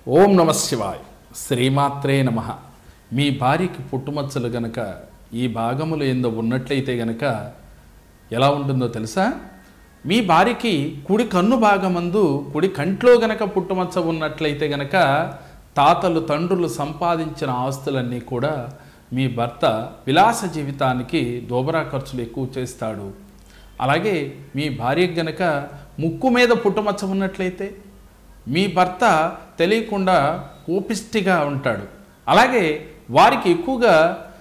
ఓం నమ శివాయ్ శ్రీమాత్రే నమ మీ భార్యకి పుట్టుమచ్చలు గనక ఈ భాగములు ఏందో ఉన్నట్లయితే గనక ఎలా ఉంటుందో తెలుసా మీ భార్యకి కుడి కన్ను భాగమందు కుడి కంట్లో గనక పుట్టుమచ్చ ఉన్నట్లయితే గనక తాతలు తండ్రులు సంపాదించిన ఆస్తులన్నీ కూడా మీ భర్త విలాస జీవితానికి దోబరా ఖర్చులు ఎక్కువ చేస్తాడు అలాగే మీ భార్యకి గనక ముక్కు మీద పుట్టుమచ్చ ఉన్నట్లయితే మీ భర్త తెలియకుండా కోపిష్టిగా ఉంటాడు అలాగే వారికి ఎక్కువగా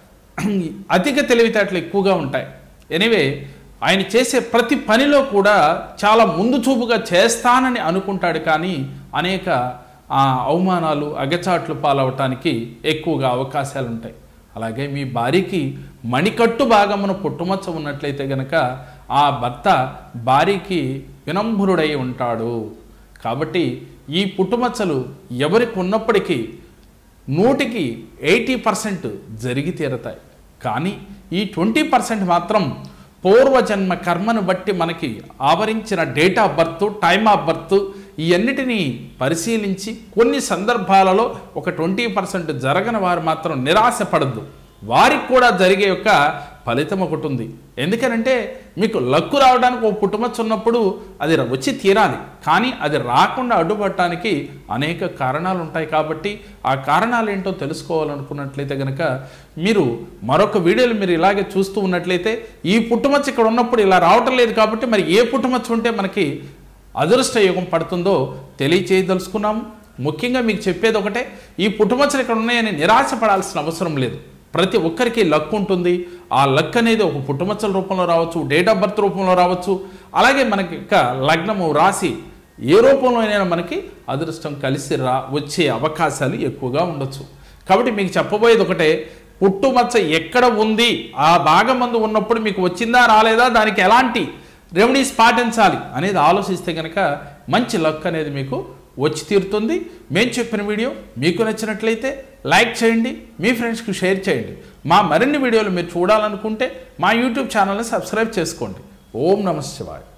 అధిక తెలివితేటలు ఎక్కువగా ఉంటాయి ఎనివే ఆయన చేసే ప్రతి పనిలో కూడా చాలా ముందు చూపుగా చేస్తానని అనుకుంటాడు కానీ అనేక ఆ, అవమానాలు అగచాట్లు పాలవటానికి ఎక్కువగా అవకాశాలు ఉంటాయి అలాగే మీ భార్యకి మణికట్టు భాగమున పుట్టుమచ్చ ఉన్నట్లయితే గనక ఆ భర్త భార్యకి వినంబురుడై ఉంటాడు కాబట్టి ఈ పుట్టుమచ్చలు ఎవరికి ఉన్నప్పటికీ నూటికి ఎయిటీ పర్సెంట్ జరిగి తీరతాయి కానీ ఈ ట్వంటీ పర్సెంట్ మాత్రం పూర్వజన్మ కర్మను బట్టి మనకి ఆవరించిన date of birth time of birth ఇవన్నిటినీ పరిశీలించి కొన్ని సందర్భాలలో ఒక ట్వంటీ పర్సెంట్ జరగని వారు మాత్రం నిరాశపడద్దు వారికి కూడా జరిగే యొక్క ఫలితం ఒకటి ఉంది ఎందుకనంటే మీకు లక్కు రావడానికి ఒక పుట్టుమచ్చ ఉన్నప్పుడు అది వచ్చి తీరాలి కానీ అది రాకుండా అడ్డుపడటానికి అనేక కారణాలు ఉంటాయి కాబట్టి ఆ కారణాలు ఏంటో తెలుసుకోవాలనుకున్నట్లయితే కనుక మీరు మరొక వీడియోలు మీరు ఇలాగే చూస్తూ ఉన్నట్లయితే ఈ పుట్టుమచ్చ ఇక్కడ ఉన్నప్పుడు ఇలా రావటం లేదు కాబట్టి మరి ఏ పుట్టుమచ్చ ఉంటే మనకి అదృష్ట యోగం పడుతుందో తెలియచేయదలుచుకున్నాము ముఖ్యంగా మీకు చెప్పేది ఒకటే ఈ పుట్టుమచ్చలు ఇక్కడ ఉన్నాయని నిరాశపడాల్సిన అవసరం లేదు ప్రతి ఒక్కరికి లక్ ఉంటుంది ఆ లక్ అనేది ఒక పుట్టుమచ్చల రూపంలో రావచ్చు డేట్ ఆఫ్ బర్త్ రూపంలో రావచ్చు అలాగే మనకి ఇంకా లగ్నము రాశి ఏ రూపంలో అయినా మనకి అదృష్టం కలిసి రా వచ్చే అవకాశాలు ఎక్కువగా ఉండొచ్చు కాబట్టి మీకు చెప్పబోయేది ఒకటే పుట్టుమచ్చ ఎక్కడ ఉంది ఆ భాగమందు ఉన్నప్పుడు మీకు వచ్చిందా రాలేదా దానికి ఎలాంటి రెమెడీస్ పాటించాలి అనేది ఆలోచిస్తే కనుక మంచి లక్ అనేది మీకు వచ్చి తీరుతుంది మేము చెప్పిన వీడియో మీకు నచ్చినట్లయితే లైక్ చేయండి మీ ఫ్రెండ్స్కి షేర్ చేయండి మా మరిన్ని వీడియోలు మీరు చూడాలనుకుంటే మా యూట్యూబ్ ఛానల్ని సబ్స్క్రైబ్ చేసుకోండి ఓం నమ శివాయ